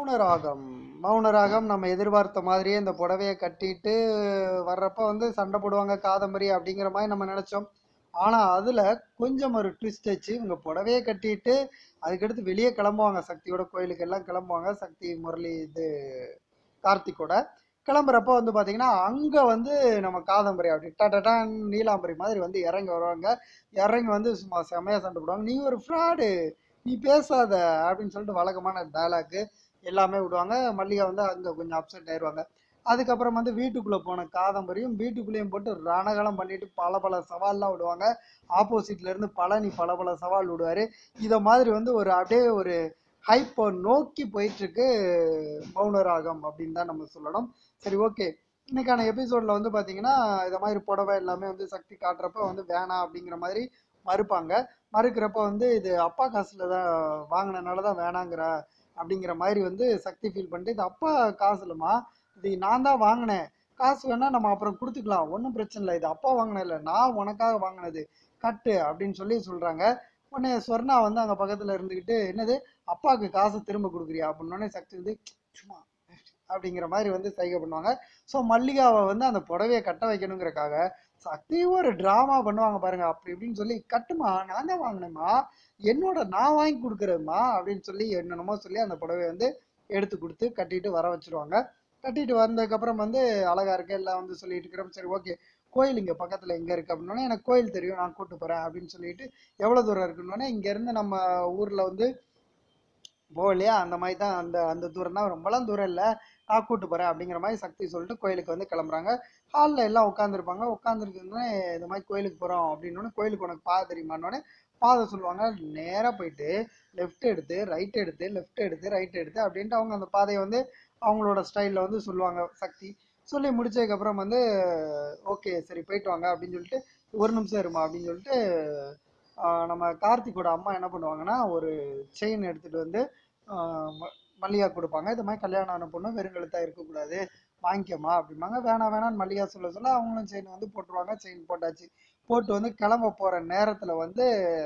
மௌனராகம் மௌனராகம் நம்ம எதிர்பார்த்த மாதிரியே இந்த புடவையை கட்டிட்டு வர்றப்ப வந்து சண்டை போடுவாங்க காதம்பரி அப்படிங்கிற மாதிரி நம்ம நினச்சோம் ஆனால் அதில் கொஞ்சம் ஒரு ட்விஸ்ட் வச்சு இவங்க புடவையை கட்டிட்டு அதுக்கடுத்து வெளியே கிளம்புவாங்க சக்தியோட கோயிலுக்கு எல்லாம் கிளம்புவாங்க சக்தி முரளி இது கார்த்திக்கோட கிளம்புறப்ப வந்து பார்த்தீங்கன்னா அங்கே வந்து நம்ம காதம்பரி அப்படி டடான் நீலாம்பரி மாதிரி வந்து இறங்கி வருவாங்க இறங்கி வந்து சும்மா செமையாக சண்டை போடுவாங்க நீ ஒரு ஃப்ராடு நீ பேசாத அப்படின்னு சொல்லிட்டு வழக்கமான டயலாக்கு எல்லாமே விடுவாங்க மல்லிகா வந்து அங்கே கொஞ்சம் அப்செட் ஆயிடுவாங்க அதுக்கப்புறம் வந்து வீட்டுக்குள்ளே போன காதம்பரியும் வீட்டுக்குள்ளேயும் போட்டு ரணகலம் பண்ணிட்டு பல பல சவால்லாம் விடுவாங்க ஆப்போசிட்ல இருந்து பழனி பல பல சவால் விடுவார் இதை மாதிரி வந்து ஒரு அப்படியே ஒரு ஹைப்போ நோக்கி போயிட்டு இருக்கு மௌனராகம் அப்படின்னு தான் நம்ம சொல்லணும் சரி ஓகே இன்னைக்கான எபிசோட்ல வந்து பாத்தீங்கன்னா இதை மாதிரி புடவை எல்லாமே வந்து சக்தி காட்டுறப்ப வந்து வேணாம் அப்படிங்கிற மாதிரி மறுப்பாங்க மறுக்கிறப்ப வந்து இது அப்பா காசுல தான் வாங்கினனால தான் வேணாங்கிற அப்படிங்கிற மாதிரி வந்து சக்தி ஃபீல் பண்ணிட்டு இது அப்பா காசு இல்லைம்மா இது நான் தான் வாங்கினேன் காசு வேணா நம்ம அப்புறம் கொடுத்துக்கலாம் ஒன்றும் பிரச்சனை இல்லை இது அப்பா வாங்கின இல்லை நான் உனக்காக வாங்கினது கட்டு அப்படின்னு சொல்லி சொல்றாங்க உடனே ஸ்வர்ணா வந்து அங்கே பக்கத்தில் இருந்துக்கிட்டு என்னது அப்பாவுக்கு காசு திரும்ப கொடுக்குறியா அப்படின்னோடனே சக்தி வந்து சும்மா அப்படிங்கிற மாதிரி வந்து சைகை பண்ணுவாங்க ஸோ மல்லிகாவை வந்து அந்த புடவையை கட்ட வைக்கணுங்கிறக்காக சக்தி ஒரு ட்ராமா பண்ணுவாங்க பாருங்க அப்படி இப்படின்னு சொல்லி கட்டுமா நான் தான் வாங்கினேம்மா என்னோட நான் வாங்கி கொடுக்குறேம்மா அப்படின்னு சொல்லி என்னென்னமோ சொல்லி அந்த புடவையை வந்து எடுத்து கொடுத்து கட்டிட்டு வர வச்சிருவாங்க கட்டிட்டு வந்ததுக்கப்புறம் வந்து அழகா இருக்கு எல்லாம் வந்து சொல்லிட்டு இருக்கிறோம் சரி ஓகே கோயில் இங்கே பக்கத்தில் எங்கே இருக்குது அப்படின்னோடனே எனக்கு கோயில் தெரியும் நான் கூட்டு போகிறேன் அப்படின்னு சொல்லிட்டு எவ்வளோ தூரம் இருக்குன்னொடனே இங்கேருந்து நம்ம ஊரில் வந்து போகலையா அந்த மாதிரி தான் அந்த அந்த தூரம் தான் ரொம்பலாம் தூரம் இல்லை நான் கூட்டு போகிறேன் அப்படிங்கிற மாதிரி சக்தி சொல்லிட்டு கோயிலுக்கு வந்து கிளம்புறாங்க ஹாலில் எல்லாம் உட்காந்துருப்பாங்க உட்காந்துருக்குன்னு இந்த மாதிரி கோயிலுக்கு போகிறோம் அப்படின்னோடனே கோயிலுக்கு உனக்கு பாதை தெரியுமான்னொடனே பாதை சொல்லுவாங்க நேராக போயிட்டு லெஃப்ட் எடுத்து ரைட் எடுத்து லெஃப்ட் எடுத்து ரைட் எடுத்து அப்படின்ட்டு அவங்க அந்த பாதையை வந்து அவங்களோட ஸ்டைலில் வந்து சொல்லுவாங்க சக்தி சொல்லி முடிச்சதுக்கப்புறம் வந்து ஓகே சரி போயிட்டு வாங்க அப்படின்னு சொல்லிட்டு ஒரு நிமிஷம் இருமா அப்படின்னு சொல்லிட்டு ஆஹ் நம்ம கார்த்திக்கோட அம்மா என்ன பண்ணுவாங்கன்னா ஒரு செயின் எடுத்துகிட்டு வந்து ஆஹ் ம- மல்லிகா கொடுப்பாங்க இது மாதிரி கல்யாணம் ஆன பொண்ணு வெறுங்கழுத்தா இருக்கக்கூடாது வாங்கிக்கம்மா அப்படிம்பாங்க வேணாம் வேணாம்னு மல்லிகா சொல்ல சொல்ல அவங்களும் செயின் வந்து போட்டுருவாங்க செயின் போட்டாச்சு போட்டு வந்து கிளம்ப போகிற நேரத்தில் வந்து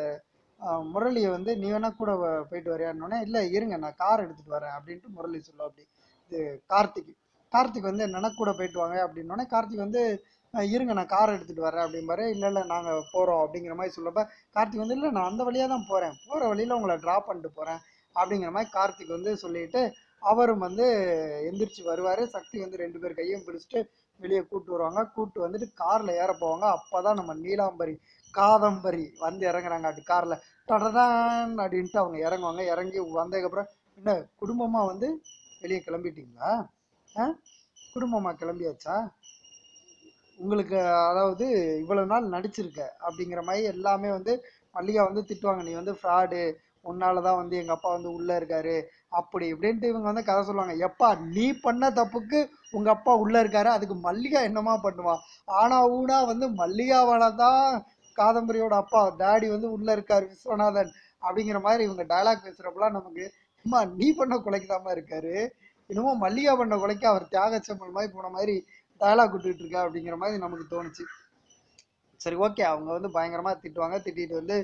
ஆஹ் முரளியை வந்து நீ வேணா கூட வ- போயிட்டு வரியான்னொடனே இல்லை இருங்க நான் கார் எடுத்துகிட்டு வரேன் அப்படின்ட்டு முரளி சொல்லும் அப்படி இது கார்த்திக் கார்த்திக் வந்து என்னன்னா கூட போயிட்டு வாங்க அப்படின்னோடனே கார்த்திக் வந்து "அஹ் இருங்க நான் கார் எடுத்துகிட்டு வரேன் அப்படிம்பாரு இல்லை இல்லை நாங்கள் போகிறோம் அப்படிங்கிற மாதிரி சொல்லப்ப கார்த்திக் வந்து இல்லை நான் அந்த வழியாக தான் போகிறேன் போகிற வழியில் உங்களை ட்ராப் பண்ணிட்டு போகிறேன் அப்படிங்கிற மாதிரி கார்த்திக் வந்து சொல்லிட்டு அவரும் வந்து எந்திரிச்சு வருவார் சக்தி வந்து ரெண்டு பேர் கையும் பிடிச்சிட்டு வெளியே கூட்டு வருவாங்க கூட்டு வந்துட்டு காரில் ஏற போவாங்க அப்போ தான் நம்ம நீலாம்பரி காதம்பரி வந்து இறங்குறாங்க அப்படி காரில் டடடான் அப்படின்ட்டு அவங்க இறங்குவாங்க இறங்கி வந்ததுக்கப்புறம் என்ன குடும்பமாக வந்து வெளியே கிளம்பிட்டீங்களா ஆ குடும்பமாக கிளம்பியாச்சா உங்களுக்கு அதாவது இவ்வளவு நாள் நடிச்சிருக்க அப்படிங்கிற மாதிரி எல்லாமே வந்து மல்லிகா வந்து திட்டுவாங்க நீ வந்து ஃப்ராடு உன்னால தான் வந்து எங்கள் அப்பா வந்து உள்ளே இருக்காரு அப்படி இப்படின்ட்டு இவங்க வந்து கதை சொல்லுவாங்க எப்பா நீ பண்ண தப்புக்கு உங்கள் அப்பா உள்ளே இருக்காரு அதுக்கு மல்லிகா என்னமா பண்ணுவா ஆனா ஊனா வந்து மல்லிகாவால தான் காதம்பரியோட அப்பா டாடி வந்து உள்ளே இருக்காரு விஸ்வநாதன் அப்படிங்கிற மாதிரி இவங்க டயலாக் பேசுகிறப்பெல்லாம் நமக்கு அம்மா நீ பண்ண கொலைக்கு தாம்மா இருக்காரு என்னமோ மல்லிகா பண்ண கொலைக்கு அவர் தியாகச்சம்பல் மாதிரி போன மாதிரி டயலாக் விட்டுட்டு இருக்கா அப்படிங்கிற மாதிரி நமக்கு தோணுச்சு சரி ஓகே அவங்க வந்து பயங்கரமாக திட்டுவாங்க திட்டிட்டு வந்து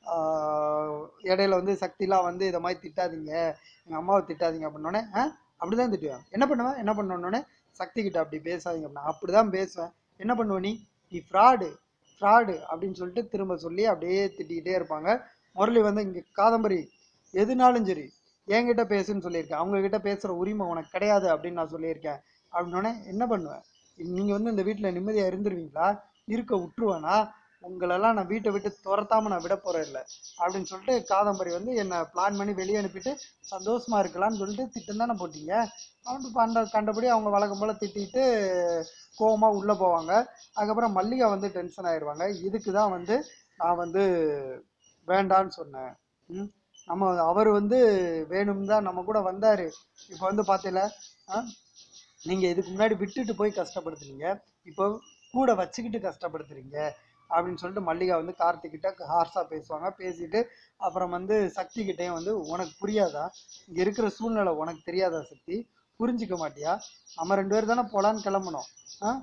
ஆஹ், இடையில வந்து சக்திலாம் வந்து இதை மாதிரி திட்டாதீங்க எங்கள் அம்மாவை திட்டாதீங்க அப்படின்னோடனே ஆ அப்படிதான் திட்டுவேன் என்ன பண்ணுவேன் என்ன பண்ணோன்னே சக்தி கிட்ட அப்படி பேசாதீங்க அப்படின்னா அப்படிதான் பேசுவேன் என்ன பண்ணுவ நீ நீ ஃப்ராடு ஃப்ராடு அப்படின்னு சொல்லிட்டு திரும்ப சொல்லி அப்படியே திட்டிக்கிட்டே இருப்பாங்க முரளி வந்து இங்கே காதம்பரி எதுனாலும் சரி என்கிட்ட பேசுன்னு சொல்லியிருக்கேன் அவங்க கிட்ட பேசுகிற உரிமை உனக்கு கிடையாது அப்படின்னு நான் சொல்லியிருக்கேன் அப்படின்னோடனே என்ன பண்ணுவேன் நீங்கள் வந்து இந்த வீட்டில் நிம்மதியாக இருந்துருவீங்களா இருக்க விட்டுருவேனா உங்களெல்லாம் நான் வீட்டை விட்டு துரத்தாம நான் விட போறேன் இல்லை அப்படின்னு சொல்லிட்டு காதம்பரி வந்து என்னை பிளான் பண்ணி வெளியே அனுப்பிட்டு சந்தோஷமா இருக்கலாம்னு சொல்லிட்டு திட்டம் தானே போட்டீங்க அவன் கண்ட கண்டபடி அவங்க வழக்கம் போல திட்டிட்டு கோவமா உள்ள போவாங்க அதுக்கப்புறம் மல்லிகா வந்து டென்ஷன் ஆயிடுவாங்க இதுக்கு தான் வந்து நான் வந்து வேண்டான்னு சொன்னேன் ம் நம்ம அவர் வந்து வேணும் தான் நம்ம கூட வந்தாரு இப்போ வந்து பார்த்தீங்களா ஆ நீங்க இதுக்கு முன்னாடி விட்டுட்டு போய் கஷ்டப்படுத்துறீங்க இப்போ கூட வச்சுக்கிட்டு கஷ்டப்படுத்துறீங்க அப்படின்னு சொல்லிட்டு மல்லிகா வந்து கார்த்திக் கிட்ட ஹார்ஸா பேசுவாங்க பேசிட்டு அப்புறம் வந்து சக்தி கிட்டேயும் வந்து உனக்கு புரியாதா இங்க இருக்கிற சூழ்நிலை உனக்கு தெரியாதா சக்தி புரிஞ்சுக்க மாட்டியா நம்ம ரெண்டு பேர் தானே போலான்னு கிளம்பணும் ஆ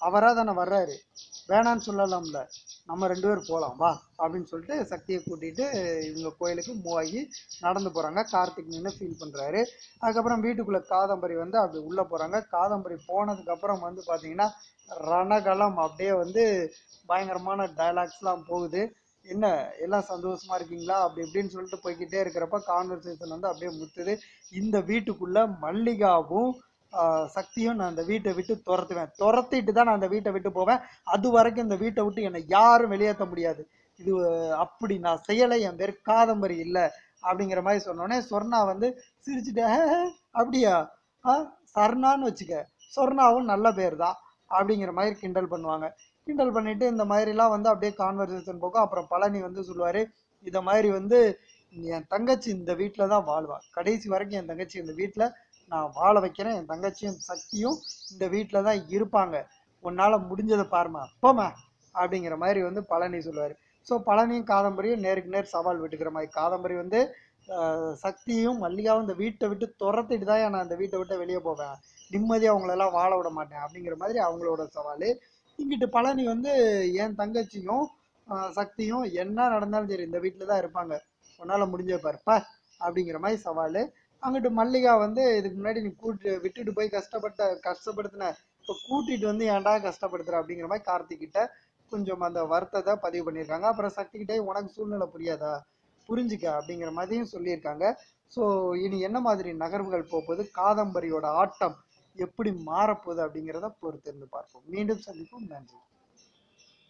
அவராக தானே வர்றாரு வேணான்னு சொல்லலாம்ல நம்ம ரெண்டு பேரும் போகலாம் வா அப்படின்னு சொல்லிட்டு சக்தியை கூட்டிகிட்டு இவங்க கோயிலுக்கு மூவ் ஆகி நடந்து போகிறாங்க கார்த்திக் நின்று ஃபீல் பண்ணுறாரு அதுக்கப்புறம் வீட்டுக்குள்ளே காதம்பரி வந்து அப்படி உள்ளே போகிறாங்க காதம்பரி போனதுக்கப்புறம் வந்து பார்த்தீங்கன்னா ரணகலம் அப்படியே வந்து பயங்கரமான டைலாக்ஸ்லாம் போகுது என்ன எல்லாம் சந்தோஷமா இருக்கீங்களா அப்படி இப்படின்னு சொல்லிட்டு போய்க்கிட்டே இருக்கிறப்ப கான்வர்சேஷன் வந்து அப்படியே முத்துது இந்த வீட்டுக்குள்ள மல்லிகாவும் ஆஹ், சக்தியும் நான் அந்த வீட்டை விட்டு துரத்துவேன் துரத்திட்டு தான் நான் அந்த வீட்டை விட்டு போவேன் அது வரைக்கும் இந்த வீட்டை விட்டு என்னை யாரும் வெளியேற்ற முடியாது இது அஹ், அப்படி நான் செய்யலை என் பேர் காதம்பரி இல்லை அப்படிங்கிற மாதிரி சொன்னோடனே சொர்ணா வந்து சிரிச்சுட்டு "ஹே, ஹே, அப்படியா ஆ சர்ணான்னு வச்சுக்க சொர்ணாவும் நல்ல பேர் தான் அப்படிங்கிற மாதிரி கிண்டல் பண்ணுவாங்க கிண்டல் பண்ணிட்டு இந்த மாதிரிலாம் வந்து அப்படியே கான்வர்சேஷன் போகும் அப்புறம் பழனி வந்து சொல்லுவார் இதை மாதிரி வந்து என் தங்கச்சி இந்த வீட்டில் தான் வாழ்வா கடைசி வரைக்கும் என் தங்கச்சி இந்த வீட்டில் நான் வாழ வைக்கிறேன் என் தங்கச்சியும் சக்தியும் இந்த வீட்டில் தான் இருப்பாங்க உன்னால் முடிஞ்சதை பாருமா போமா அப்படிங்கிற மாதிரி வந்து பழனி சொல்லுவார் ஸோ பழனியும் காதம்பரியும் நேருக்கு நேர் சவால் விட்டுக்கிற மாதிரி காதம்பரி வந்து ஆஹ், சக்தியும் மல்லிகாவும் இந்த வீட்டை விட்டு துரத்திட்டு தான் நான் இந்த வீட்டை விட்டு வெளியே போவேன் நிம்மதியாக அவங்களெல்லாம் வாழ விட மாட்டேன் அப்படிங்கிற மாதிரி அவங்களோட சவால் இங்கிட்டு பழனி வந்து என் தங்கச்சியும் ஆஹ், சக்தியும் என்ன நடந்தாலும் சரி இந்த வீட்டில் தான் இருப்பாங்க உன்னால் முடிஞ்ச பாருப்பா அப்படிங்கிற மாதிரி சவால் அங்கிட்டு மல்லிகா வந்து இதுக்கு முன்னாடி நீ கூட்டு விட்டுட்டு போய் கஷ்டப்பட்ட கஷ்டப்படுத்தின இப்போ கூட்டிட்டு வந்து ஏன்டா கஷ்டப்படுத்துற அப்படிங்கிற மாதிரி கார்த்திக் கிட்ட கொஞ்சம் அந்த வருத்தத்தை பதிவு பண்ணியிருக்காங்க அப்புறம் சக்தி கிட்டே உனக்கு சூழ்நிலை புரியாதா புரிஞ்சுக்க அப்படிங்கிற மாதிரியும் சொல்லியிருக்காங்க ஸோ இனி என்ன மாதிரி நகர்வுகள் போகுது காதம்பரியோட ஆட்டம் எப்படி மாறப்போகுது அப்படிங்கிறத பொறுத்திருந்து பார்ப்போம் மீண்டும் சந்திப்போம் நன்றி